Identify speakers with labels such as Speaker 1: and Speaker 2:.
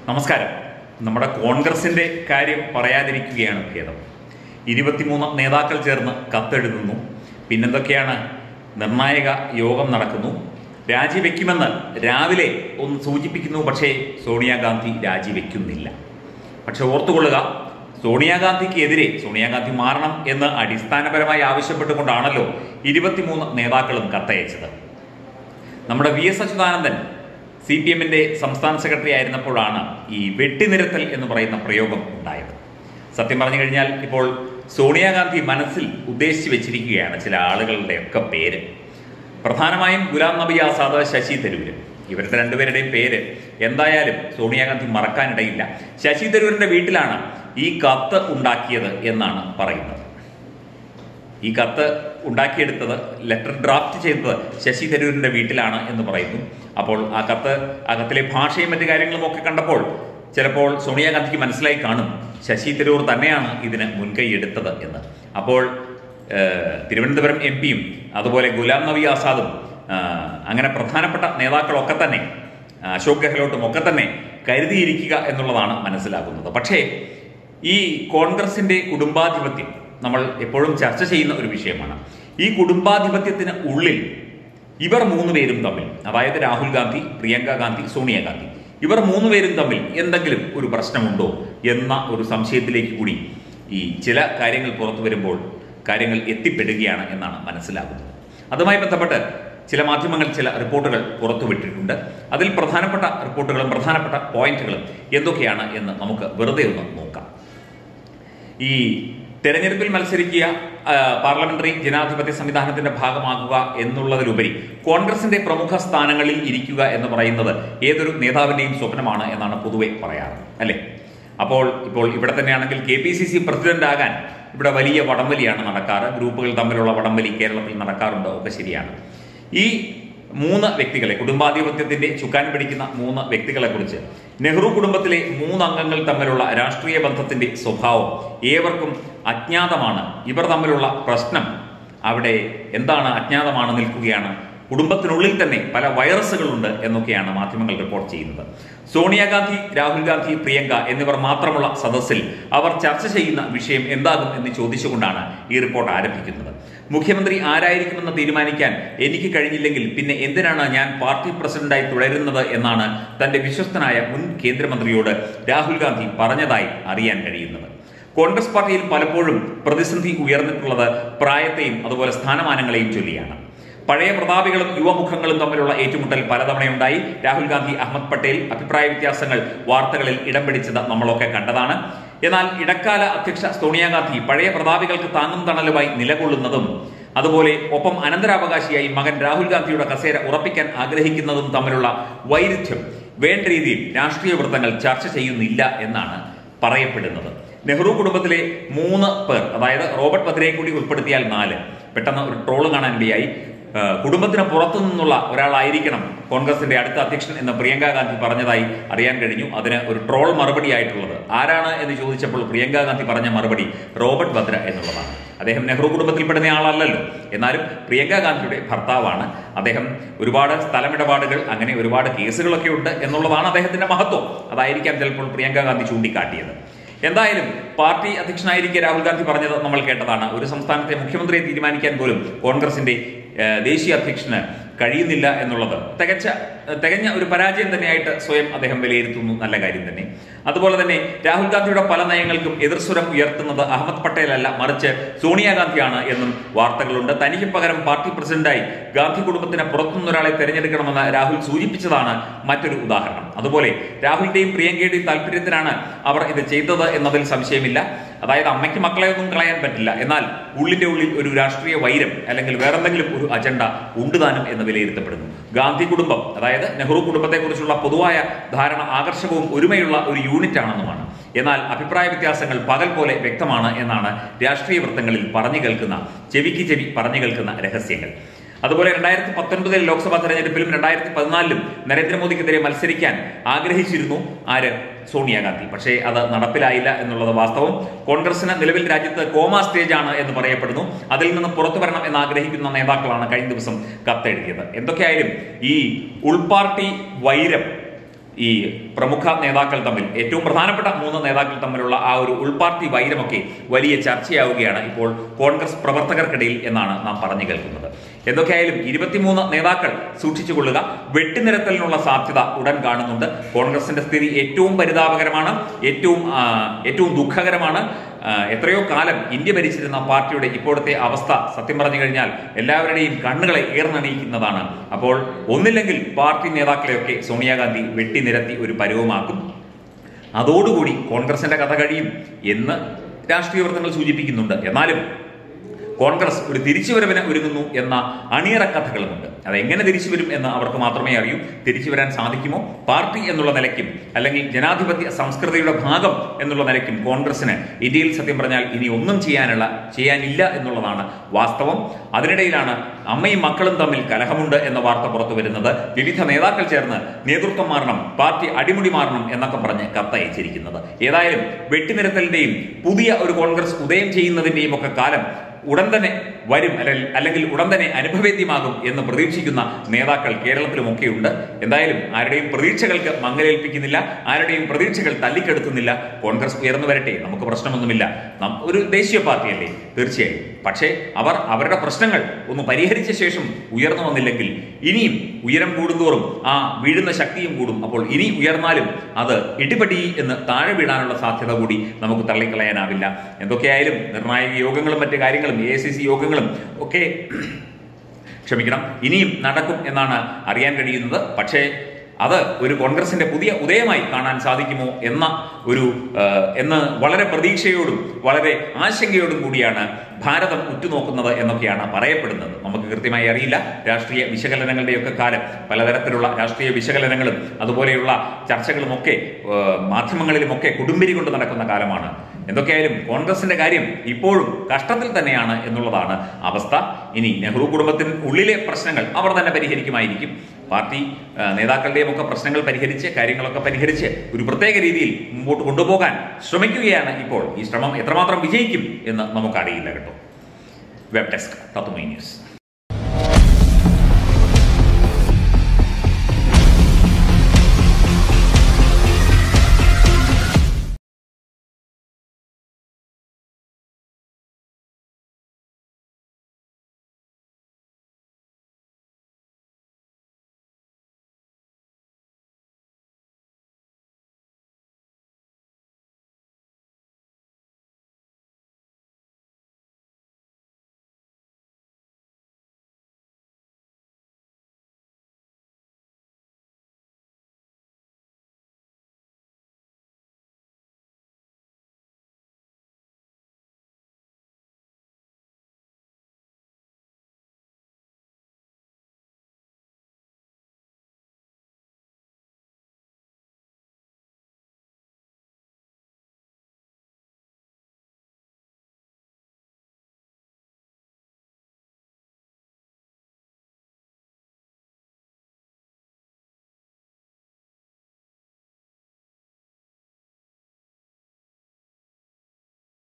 Speaker 1: നമസ്കാരം നമ്മുടെ കോൺഗ്രസിന്റെ കാര്യം പറയാതിരിക്കുകയാണ് ഭേദം ഇരുപത്തിമൂന്ന് നേതാക്കൾ ചേർന്ന് കത്തെഴുതുന്നു പിന്നെന്തൊക്കെയാണ് നിർണായക യോഗം നടക്കുന്നു രാജിവെക്കുമെന്ന് രാവിലെ ഒന്ന് സൂചിപ്പിക്കുന്നു പക്ഷേ സോണിയാഗാന്ധി രാജിവെക്കുന്നില്ല പക്ഷെ ഓർത്തുകൊള്ളുക സോണിയാഗാന്ധിക്കെതിരെ സോണിയാഗാന്ധി മാറണം എന്ന് അടിസ്ഥാനപരമായി ആവശ്യപ്പെട്ടുകൊണ്ടാണല്ലോ ഇരുപത്തിമൂന്ന് നേതാക്കളും കത്തയച്ചത് നമ്മുടെ V S Achuthanandan C P എമ്മിന്റെ സംസ്ഥാന സെക്രട്ടറി ആയിരുന്നപ്പോഴാണ് ഈ വെട്ടിനിരത്തൽ എന്ന് പറയുന്ന പ്രയോഗം ഉണ്ടായത് സത്യം പറഞ്ഞു കഴിഞ്ഞാൽ ഇപ്പോൾ സോണിയാഗാന്ധി മനസ്സിൽ ഉദ്ദേശിച്ചു വെച്ചിരിക്കുകയാണ് ചില ആളുകളുടെ ഒക്കെ പേര് പ്രധാനമായും ഗുലാം നബി ആസാദ് ശശി തരൂര് ഇവരുടെ രണ്ടുപേരുടെയും പേര് എന്തായാലും സോണിയാഗാന്ധി മറക്കാനിടയില്ല ശശി തരൂരിന്റെ വീട്ടിലാണ് ഈ കത്ത് ഉണ്ടാക്കിയത് എന്നാണ് പറയുന്നത് ഈ കത്ത് ഉണ്ടാക്കിയെടുത്തത് ലെറ്റർ ഡ്രാഫ്റ്റ് ചെയ്തത് ശശി തരൂരിന്റെ വീട്ടിലാണ് എന്ന് പറയുന്നു അപ്പോൾ ആ കത്ത് ആ കത്തിലെ ഭാഷയും മറ്റു കാര്യങ്ങളും ഒക്കെ കണ്ടപ്പോൾ ചിലപ്പോൾ സോണിയാഗാന്ധിക്ക് മനസ്സിലായി കാണും ശശി തരൂർ തന്നെയാണ് ഇതിന് മുൻകൈ എടുത്തത് എന്ന് അപ്പോൾ ഏഹ്, തിരുവനന്തപുരം എം പിയും അതുപോലെ ഗുലാം നബി ആസാദും ആ, അങ്ങനെ പ്രധാനപ്പെട്ട നേതാക്കളൊക്കെ തന്നെ അശോക് ഗെഹ്ലോട്ടും ഒക്കെ തന്നെ കരുതിയിരിക്കുക എന്നുള്ളതാണ് മനസ്സിലാകുന്നത് പക്ഷേ ഈ കോൺഗ്രസിന്റെ കുടുംബാധിപത്യം നമ്മൾ എപ്പോഴും ചർച്ച ചെയ്യുന്ന ഒരു വിഷയമാണ് ഈ കുടുംബാധിപത്യത്തിന് ഉള്ളിൽ ഇവർ മൂന്ന് പേരും തമ്മിൽ അതായത് രാഹുൽ ഗാന്ധി പ്രിയങ്ക ഗാന്ധി സോണിയാഗാന്ധി ഇവർ മൂന്ന് പേരും തമ്മിൽ എന്തെങ്കിലും ഒരു പ്രശ്നമുണ്ടോ എന്ന ഒരു സംശയത്തിലേക്ക് കൂടി ഈ ചില കാര്യങ്ങൾ പുറത്തു വരുമ്പോൾ കാര്യങ്ങൾ എത്തിപ്പെടുകയാണ് എന്നാണ് മനസ്സിലാകുന്നത് അതുമായി ബന്ധപ്പെട്ട് ചില മാധ്യമങ്ങൾ ചില റിപ്പോർട്ടുകൾ പുറത്തുവിട്ടിട്ടുണ്ട് അതിൽ പ്രധാനപ്പെട്ട റിപ്പോർട്ടുകളും പ്രധാനപ്പെട്ട പോയിന്റുകളും എന്തൊക്കെയാണ് എന്ന് നമുക്ക് വെറുതെ ഒന്ന് നോക്കാം ഈ തെരഞ്ഞെടുപ്പിൽ മത്സരിക്കുക ആ, പാർലമെന്ററി ജനാധിപത്യ സംവിധാനത്തിന്റെ ഭാഗമാകുക എന്നുള്ളതിലുപരി കോൺഗ്രസിന്റെ പ്രമുഖ സ്ഥാനങ്ങളിൽ ഇരിക്കുക എന്ന് പറയുന്നത് ഏതൊരു നേതാവിന്റെയും സ്വപ്നമാണ് എന്നാണ് പൊതുവെ പറയാറ് അല്ലേ അപ്പോൾ ഇപ്പോൾ ഇവിടെ തന്നെയാണെങ്കിൽ K P C C president ആകാൻ ഇവിടെ വലിയ വടംവലിയാണ് നടക്കാറ് ഗ്രൂപ്പുകൾ തമ്മിലുള്ള വടംവലി കേരളത്തിൽ നടക്കാറുണ്ട് ഒക്കെ ശരിയാണ് ഈ മൂന്ന് വ്യക്തികളെ കുടുംബാധിപത്യത്തിന്റെ ചുക്കാൻ പിടിക്കുന്ന മൂന്ന് വ്യക്തികളെ കുറിച്ച് നെഹ്റു കുടുംബത്തിലെ മൂന്ന് അംഗങ്ങൾ തമ്മിലുള്ള രാഷ്ട്രീയ ബന്ധത്തിന്റെ സ്വഭാവം ഏവർക്കും അജ്ഞാതമാണ് ഇവർ തമ്മിലുള്ള പ്രശ്നം അവിടെ എന്താണ് അജ്ഞാതമാണ് നിൽക്കുകയാണ് കുടുംബത്തിനുള്ളിൽ തന്നെ പല വൈറസുകളുണ്ട് എന്നൊക്കെയാണ് മാധ്യമങ്ങൾ റിപ്പോർട്ട് ചെയ്യുന്നത് സോണിയാഗാന്ധി രാഹുൽ ഗാന്ധി പ്രിയങ്ക എന്നിവർ മാത്രമുള്ള സദസ്സിൽ അവർ ചർച്ച ചെയ്യുന്ന വിഷയം എന്താകും എന്ന് ചോദിച്ചുകൊണ്ടാണ് ഈ റിപ്പോർട്ട് ആരംഭിക്കുന്നത് മുഖ്യമന്ത്രി ആരായിരിക്കുമെന്ന് തീരുമാനിക്കാൻ എനിക്ക് കഴിഞ്ഞില്ലെങ്കിൽ പിന്നെ എന്തിനാണ് ഞാൻ പാർട്ടി പ്രസിഡന്റായി തുടരുന്നത് എന്നാണ് തന്റെ വിശ്വസ്തനായ മുൻ കേന്ദ്രമന്ത്രിയോട് രാഹുൽ ഗാന്ധി പറഞ്ഞതായി അറിയാൻ കഴിയുന്നത് കോൺഗ്രസ് പാർട്ടിയിൽ പലപ്പോഴും പ്രതിസന്ധി ഉയർന്നിട്ടുള്ളത് പ്രായത്തെയും അതുപോലെ സ്ഥാനമാനങ്ങളെയും ചൊല്ലിയാണ് പഴയ പ്രതാപികളും യുവമുഖങ്ങളും തമ്മിലുള്ള ഏറ്റുമുട്ടൽ പലതവണയുണ്ടായി രാഹുൽ ഗാന്ധി അഹമ്മദ് പട്ടേൽ അഭിപ്രായ വ്യത്യാസങ്ങൾ വാർത്തകളിൽ ഇടം പിടിച്ചത് നമ്മളൊക്കെ കണ്ടതാണ് എന്നാൽ ഇടക്കാല അധ്യക്ഷ സോണിയാഗാന്ധി പഴയ പ്രതാപികൾക്ക് താങ്ങും തണലുമായി നിലകൊള്ളുന്നതും അതുപോലെ ഒപ്പം അനന്തരാവകാശിയായി മകൻ രാഹുൽ ഗാന്ധിയുടെ കസേര ഉറപ്പിക്കാൻ ആഗ്രഹിക്കുന്നതും തമ്മിലുള്ള വൈരുദ്ധ്യം വേണ്ട രീതിയിൽ രാഷ്ട്രീയ വൃത്തങ്ങൾ ചർച്ച ചെയ്യുന്നില്ല എന്നാണ് പറയപ്പെടുന്നത് നെഹ്റു കുടുംബത്തിലെ മൂന്ന് പേർ അതായത് റോബർട്ട് വദ്രയെ കൂടി ഉൾപ്പെടുത്തിയാൽ നാല് പെട്ടെന്ന് ഒരു ട്രോള് കാണാനിടയായി ആ, കുടുംബത്തിന് പുറത്തു നിന്നുള്ള ഒരാളായിരിക്കണം കോൺഗ്രസിന്റെ അടുത്ത അധ്യക്ഷൻ എന്ന് പ്രിയങ്ക ഗാന്ധി പറഞ്ഞതായി അറിയാൻ കഴിഞ്ഞു അതിന് ഒരു ട്രോൾ മറുപടി ആയിട്ടുള്ളത് ആരാണ് എന്ന് ചോദിച്ചപ്പോൾ പ്രിയങ്ക ഗാന്ധി പറഞ്ഞ മറുപടി റോബർട്ട് വദ്ര എന്നുള്ളതാണ് അദ്ദേഹം നെഹ്റു കുടുംബത്തിൽപ്പെടുന്ന ആളല്ലല്ലോ എന്നാലും പ്രിയങ്ക ഗാന്ധിയുടെ ഭർത്താവാണ് അദ്ദേഹം ഒരുപാട് സ്ഥലമിടപാടുകൾ അങ്ങനെ ഒരുപാട് കേസുകളൊക്കെ ഉണ്ട് എന്നുള്ളതാണ് അദ്ദേഹത്തിന്റെ മഹത്വം അതായിരിക്കാം ചിലപ്പോൾ പ്രിയങ്ക ഗാന്ധി ചൂണ്ടിക്കാട്ടിയത് എന്തായാലും പാർട്ടി അധ്യക്ഷനായിരിക്കെ രാഹുൽ ഗാന്ധി പറഞ്ഞത് നമ്മൾ കേട്ടതാണ് ഒരു സംസ്ഥാനത്തെ മുഖ്യമന്ത്രിയെ തീരുമാനിക്കാൻ പോലും കോൺഗ്രസിന്റെ ഏഹ്, ദേശീയ അധ്യക്ഷന് കഴിയുന്നില്ല എന്നുള്ളത് തികച്ച തികഞ്ഞ ഒരു പരാജയം തന്നെയായിട്ട് സ്വയം അദ്ദേഹം വിലയിരുത്തുന്നു നല്ല കാര്യം തന്നെ അതുപോലെ തന്നെ രാഹുൽ ഗാന്ധിയുടെ പല നയങ്ങൾക്കും എതിർസ്വരം ഉയർത്തുന്നത് അഹമ്മദ് പട്ടേൽ അല്ല മറിച്ച് സോണിയാഗാന്ധിയാണ് എന്നും വാർത്തകളുണ്ട് തനിക്ക് പകരം പാർട്ടി പ്രസിഡന്റായി ഗാന്ധി കുടുംബത്തിന് പുറത്തുനിന്നൊരാളെ തെരഞ്ഞെടുക്കണമെന്ന് രാഹുൽ സൂചിപ്പിച്ചതാണ് മറ്റൊരു ഉദാഹരണം അതുപോലെ രാഹുലിന്റെയും പ്രിയങ്കയുടെയും താല്പര്യത്തിനാണ് അവർ ഇത് ചെയ്തത് എന്നതിൽ സംശയമില്ല അതായത് അമ്മയ്ക്ക് മക്കളെ ഒന്നും കളയാൻ പറ്റില്ല എന്നാൽ ഉള്ളിന്റെ ഉള്ളിൽ ഒരു രാഷ്ട്രീയ വൈരം അല്ലെങ്കിൽ വേറെന്തെങ്കിലും ഒരു അജണ്ട ഉണ്ട് താനും എന്ന് വിലയിരുത്തപ്പെടുന്നു ഗാന്ധി കുടുംബം അതായത് നെഹ്റു കുടുംബത്തെക്കുറിച്ചുള്ള പൊതുവായ ധാരണ ആകർഷകവും ഒരുമയുള്ള ഒരു യൂണിറ്റ് ആണെന്നുമാണ് എന്നാൽ അഭിപ്രായ വ്യത്യാസങ്ങൾ പകൽ പോലെ വ്യക്തമാണ് എന്നാണ് രാഷ്ട്രീയ വൃത്തങ്ങളിൽ പറഞ്ഞു കേൾക്കുന്ന ചെവിക്ക് ചെവി പറഞ്ഞു കേൾക്കുന്ന രഹസ്യങ്ങൾ അതുപോലെ രണ്ടായിരത്തി പത്തൊൻപതിൽ ലോക്സഭാ തെരഞ്ഞെടുപ്പിലും രണ്ടായിരത്തി പതിനാലിലും നരേന്ദ്രമോദിക്കെതിരെ മത്സരിക്കാൻ ആഗ്രഹിച്ചിരുന്നു ആര് സോണിയാഗാന്ധി പക്ഷേ അത് നടപ്പിലായില്ല എന്നുള്ളത് വാസ്തവം കോൺഗ്രസിന് നിലവിൽ രാജ്യത്ത് കോമ സ്റ്റേജ് ആണ് എന്ന് പറയപ്പെടുന്നു അതിൽ നിന്ന് പുറത്തു വരണം എന്ന് ആഗ്രഹിക്കുന്ന നേതാക്കളാണ് കഴിഞ്ഞ ദിവസം കത്തെഴുതിയത് എന്തൊക്കെയായാലും ഈ ഉൾപാർട്ടി വൈരം ഈ പ്രമുഖ നേതാക്കൾ തമ്മിൽ ഏറ്റവും പ്രധാനപ്പെട്ട മൂന്ന് നേതാക്കൾ തമ്മിലുള്ള ആ ഒരു ഉൾപാർട്ടി വൈരമൊക്കെ വലിയ ചർച്ചയാവുകയാണ് ഇപ്പോൾ കോൺഗ്രസ് പ്രവർത്തകർക്കിടയിൽ എന്നാണ് നാം പറഞ്ഞു കേൾക്കുന്നത് എന്തൊക്കെയായാലും ഇരുപത്തിമൂന്ന് നേതാക്കൾ സൂക്ഷിച്ചുകൊള്ളുക വെട്ടിനിരത്തലിനുള്ള സാധ്യത ഉടൻ കാണുന്നുണ്ട് കോൺഗ്രസിന്റെ സ്ഥിതി ഏറ്റവും പരിതാപകരമാണ് ഏറ്റവും ആ, ഏറ്റവും ദുഃഖകരമാണ് ആ, എത്രയോ കാലം ഇന്ത്യ ഭരിച്ചിരുന്ന പാർട്ടിയുടെ ഇപ്പോഴത്തെ അവസ്ഥ സത്യം പറഞ്ഞു കഴിഞ്ഞാൽ എല്ലാവരുടെയും കണ്ണുകളെ ഏർന്നണിയിക്കുന്നതാണ് അപ്പോൾ ഒന്നില്ലെങ്കിൽ പാർട്ടി നേതാക്കളെയൊക്കെ സോണിയാഗാന്ധി വെട്ടിനിരത്തി ഒരു പരുവമാക്കും അതോടുകൂടി കോൺഗ്രസിന്റെ കഥ കഴിയും എന്ന് രാഷ്ട്രീയ വൃത്തങ്ങൾ സൂചിപ്പിക്കുന്നുണ്ട് എന്നാലും കോൺഗ്രസ് ഒരു തിരിച്ചുവരവിന് ഒരുങ്ങുന്നു എന്ന അണിയറ കഥകളുമുണ്ട് അത് എങ്ങനെ തിരിച്ചു വരും എന്ന് അവർക്ക് മാത്രമേ അറിയൂ തിരിച്ചു വരാൻ സാധിക്കുമോ പാർട്ടി എന്നുള്ള നിലയ്ക്കും അല്ലെങ്കിൽ ജനാധിപത്യ സംസ്കൃതിയുടെ ഭാഗം എന്നുള്ള നിലയ്ക്കും കോൺഗ്രസിന് ഇന്ത്യയിൽ സത്യം പറഞ്ഞാൽ ഇനി ഒന്നും ചെയ്യാനുള്ള ചെയ്യാനില്ല എന്നുള്ളതാണ് വാസ്തവം അതിനിടയിലാണ് അമ്മയും മക്കളും തമ്മിൽ കലഹമുണ്ട് എന്ന വാർത്ത പുറത്തു വരുന്നത് വിവിധ നേതാക്കൾ ചേർന്ന് നേതൃത്വം മാറണം പാർട്ടി അടിമുടി മാറണം എന്നൊക്കെ പറഞ്ഞ് കത്തയച്ചിരിക്കുന്നത് ഏതായാലും വെട്ടിനിരത്തലിന്റെയും പുതിയ ഒരു കോൺഗ്രസ് ഉദയം ചെയ്യുന്നതിന്റെയും ഒക്കെ കാലം ഉടൻ തന്നെ വരും അല്ലെങ്കിൽ അല്ലെങ്കിൽ ഉടൻ തന്നെ അനുഭവേദ്യമാകും എന്ന് പ്രതീക്ഷിക്കുന്ന നേതാക്കൾ കേരളത്തിലുമൊക്കെയുണ്ട് എന്തായാലും ആരുടെയും പ്രതീക്ഷകൾക്ക് മങ്ങലേൽപ്പിക്കുന്നില്ല ആരുടെയും പ്രതീക്ഷകൾ തല്ലിക്കെടുത്തുന്നില്ല കോൺഗ്രസ് ഉയർന്നു വരട്ടെ നമുക്ക് പ്രശ്നമൊന്നുമില്ല നം- ഒരു ദേശീയ പാർട്ടിയല്ലേ തീർച്ചയായും പക്ഷേ അവർ അവരുടെ പ്രശ്നങ്ങൾ ഒന്ന് പരിഹരിച്ച ശേഷം ഉയർന്നു വന്നില്ലെങ്കിൽ ഇനിയും ഉയരം കൂടുന്തോറും ആ വീഴുന്ന ശക്തിയും കൂടും അപ്പോൾ ഇനി ഉയർന്നാലും അത് ഇടിപടി എന്ന് താഴെ വീഴാനുള്ള സാധ്യത കൂടി നമുക്ക് തള്ളിക്കളയാനാവില്ല എന്തൊക്കെയായാലും നിർണായക യോഗങ്ങളും മറ്റു കാര്യങ്ങളും എ സി സി യോഗങ്ങളും ഒക്കെ ക്ഷമിക്കണം ഇനിയും നടക്കും എന്നാണ് അറിയാൻ കഴിയുന്നത് പക്ഷേ അത് ഒരു കോൺഗ്രസിന്റെ പുതിയ ഉദയമായി കാണാൻ സാധിക്കുമോ എന്ന ഒരു ആ, എന്ന് വളരെ പ്രതീക്ഷയോടും വളരെ ആശങ്കയോടും കൂടിയാണ് ഭാരതം ഉറ്റുനോക്കുന്നത് എന്നൊക്കെയാണ് പറയപ്പെടുന്നത് നമുക്ക് കൃത്യമായി അറിയില്ല രാഷ്ട്രീയ വിശകലനങ്ങളുടെയൊക്കെ കാലം പലതരത്തിലുള്ള രാഷ്ട്രീയ വിശകലനങ്ങളും അതുപോലെയുള്ള ചർച്ചകളുമൊക്കെ ആ, മാധ്യമങ്ങളിലുമൊക്കെ കുടുംബരി കൊണ്ട് നടക്കുന്ന കാലമാണ് എന്തൊക്കെയായാലും കോൺഗ്രസിന്റെ കാര്യം ഇപ്പോഴും കഷ്ടത്തിൽ തന്നെയാണ് എന്നുള്ളതാണ് അവസ്ഥ ഇനി നെഹ്റു കുടുംബത്തിന് ഉള്ളിലെ പ്രശ്നങ്ങൾ അവർ തന്നെ പരിഹരിക്കുമായിരിക്കും പാർട്ടി ആ, നേതാക്കളുടെയും ഒക്കെ പ്രശ്നങ്ങൾ പരിഹരിച്ച് കാര്യങ്ങളൊക്കെ പരിഹരിച്ച് ഒരു പ്രത്യേക രീതിയിൽ മുമ്പോട്ട് കൊണ്ടുപോകാൻ ശ്രമിക്കുകയാണ് ഇപ്പോൾ ഈ ശ്രമം എത്രമാത്രം വിജയിക്കും എന്ന് നമുക്കറിയില്ല കേട്ടോ വെബ് ഡെസ്ക് തത്വമൈ ന്യൂസ്